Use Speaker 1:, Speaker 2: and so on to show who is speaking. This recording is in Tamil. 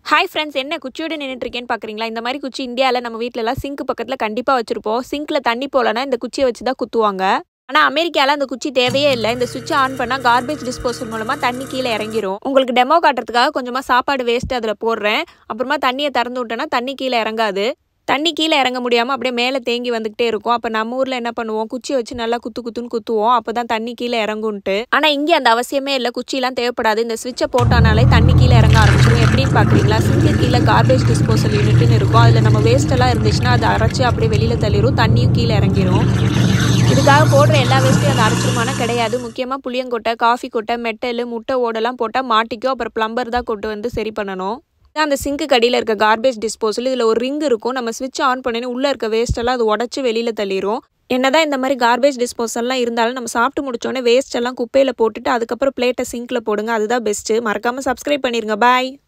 Speaker 1: ஹாய் ஃப்ரெண்ட்ஸ் என்ன குச்சியோட நின்றுட்டு இருக்கேன்னு பார்க்குறீங்களா இந்த மாதிரி குச்சி இந்தியாவில் நம்ம வீட்டிலலாம் சிங்க் பக்கத்தில் கண்டிப்பாக வச்சுருப்போம் சிங்க்கில் தண்ணி போகலன்னா இந்த குச்சியை வச்சு தான் குத்துவாங்க ஆனால் அமெரிக்காவில் அந்த குச்சி தேவையே இல்லை இந்த சுவிட்ச் ஆன் பண்ணால் கார்பேஜ் டிஸ்போசல் மூலமாக தண்ணி கீழே இறங்கிரும் உங்களுக்கு டெமோ காட்டுறதுக்காக கொஞ்சமாக சாப்பாடு வேஸ்ட்டு அதில் போடுறேன் அப்புறமா தண்ணியை திறந்து விட்டேன்னா தண்ணி கீழே இறங்காது தண்ணி கீழே இறங்க முடியாமல் அப்படியே மேலே தேங்கி வந்துக்கிட்டே இருக்கும் அப்போ நம்ம ஊரில் என்ன பண்ணுவோம் குச்சியை வச்சு நல்லா குத்து குத்துன்னு குத்துவோம் அப்போ தான் தண்ணி கீழே இறங்குன்ட்டு ஆனால் இங்கே அந்த அவசியமே இல்லை குச்சிலாம் தேவைப்படாது இந்த சுவிட்சை போட்டானாலே தண்ணி கீழே இறங்க ஆரம்பிச்சிடும் எப்படின்னு பார்க்குறீங்களா சிங்கு கீழே கார்பேஜ் டிஸ்போசல் யூனிட்னு இருக்கும் அதில் நம்ம வேஸ்ட் எல்லாம் இருந்துச்சுன்னா அதை அரைச்சி அப்படியே வெளியில் தள்ளிடும் தண்ணியும் கீழே இறங்கிரும் இதுக்காக போடுற எல்லா வேஸ்ட்டையும் அதை அரைச்சிருமானா கிடையாது முக்கியமாக புளியங்கொட்டை காஃபி கொட்டை மெட்டல் முட்டை ஓடெல்லாம் போட்டால் மாட்டிக்கும் அப்புறம் ப்ளம்பர் தான் கொண்டு வந்து சரி பண்ணணும் இதான் அந்த சிங்க்கு கடியில் இருக்க கார்பேஜ் டிஸ்போசல் இதில் ஒரு ரிங் இருக்கும் நம்ம ஸ்விட்ச் ஆன் பண்ணி உள்ளே இருக்க வேஸ்ட் எல்லாம் அது உடச்சி வெளியில் தள்ளிடும் என்னதான் இந்த மாதிரி கார்பேஜ் டிஸ்போசல்லாம் இருந்தாலும் நம்ம சாப்பிட்டு முடிச்சோடனே வேஸ்ட் எல்லாம் குப்பையில் போட்டுட்டு அதுக்கப்புறம் பிளேட்டை சிங்கில் போடுங்க அதுதான் பெஸ்ட்டு மறக்காமல் சப்ஸ்கிரைப் பண்ணிருங்க பாய்